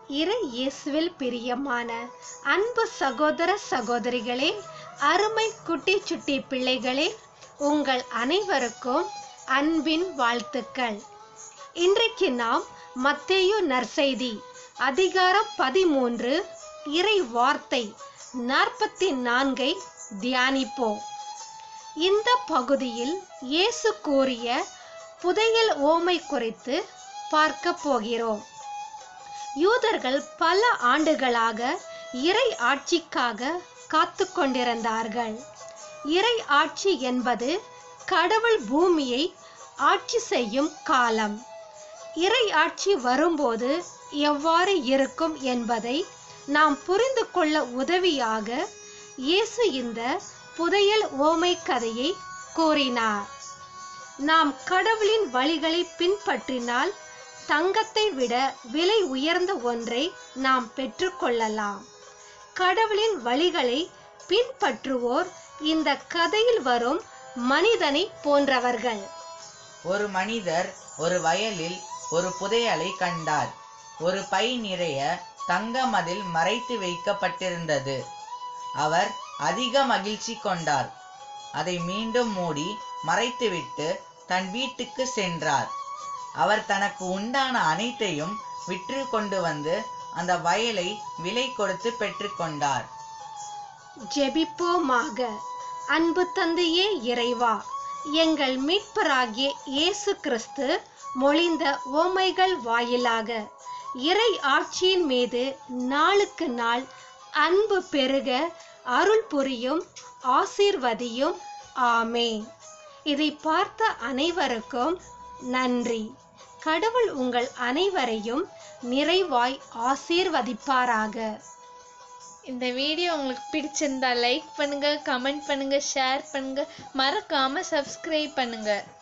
இறை இயேசுவில் பிரியமான அன்பு சகோதர சகோதரிகளே அருமை குட்டி சுட்டி பிள்ளைகளே உங்கள் அனைவருக்கும் அன்பின் வாழ்த்துக்கள் இன்றைக்கு நாம் மத்தேயு நற்செய்தி அதிகாரம் பதிமூன்று இறை வார்த்தை நாற்பத்தி நான்கை தியானிப்போம் இந்த பகுதியில் இயேசு கூறிய புதையல் ஓமை குறித்து பார்க்க போகிறோம் யூதர்கள் பல ஆண்டுகளாக இறை ஆட்சிக்காக காத்து கொண்டிருந்தார்கள் இறை ஆட்சி என்பது கடவுள் பூமியை ஆட்சி செய்யும் காலம் இறை ஆட்சி வரும்போது எவ்வாறு இருக்கும் என்பதை நாம் புரிந்து கொள்ள உதவியாக இயேசு இந்த புதையல் ஓமை கதையை கூறினார் நாம் கடவுளின் வழிகளை பின்பற்றினால் தங்கத்தை விட விலை உயர்ந்த ஒன்றை நாம் பெற்றுக்கொள்ளலாம் கடவுளின் வழிகளை பின்பற்றுவோர் இந்த கதையில் வரும் மனிதனை போன்றவர்கள் ஒரு மனிதர் ஒரு வயலில் ஒரு புதையலை கண்டார் ஒரு பை நிறைய தங்கம் அதில் மறைத்து வைக்கப்பட்டிருந்தது அவர் அதிக மகிழ்ச்சி கொண்டார் அதை மீண்டும் மூடி மறைத்துவிட்டு தன் வீட்டுக்கு சென்றார் அவர் தனக்கு உண்டான அனைத்தையும் விற்று கொண்டு வந்து அந்த வயலை விலை கொடுத்து பெற்றுக்கொண்டார் ஜெபிப்போமாக அன்பு தந்தையே இறைவா எங்கள் மீட்பராகிய இயேசு கிறிஸ்து மொழிந்த ஓமைகள் வாயிலாக இறை ஆட்சியின் மீது நாளுக்கு நாள் அன்பு பெருக அருள் புரியும் ஆசீர்வதியும் ஆமே இதை பார்த்த அனைவருக்கும் நன்றி கடவுள் உங்கள் அனைவரையும் நிறைவாய் ஆசீர்வதிப்பாராக இந்த வீடியோ உங்களுக்கு பிடிச்சிருந்தா லைக் பண்ணுங்க கமெண்ட் பண்ணுங்க ஷேர் பண்ணுங்க மறக்காம சப்ஸ்கிரைப் பண்ணுங்க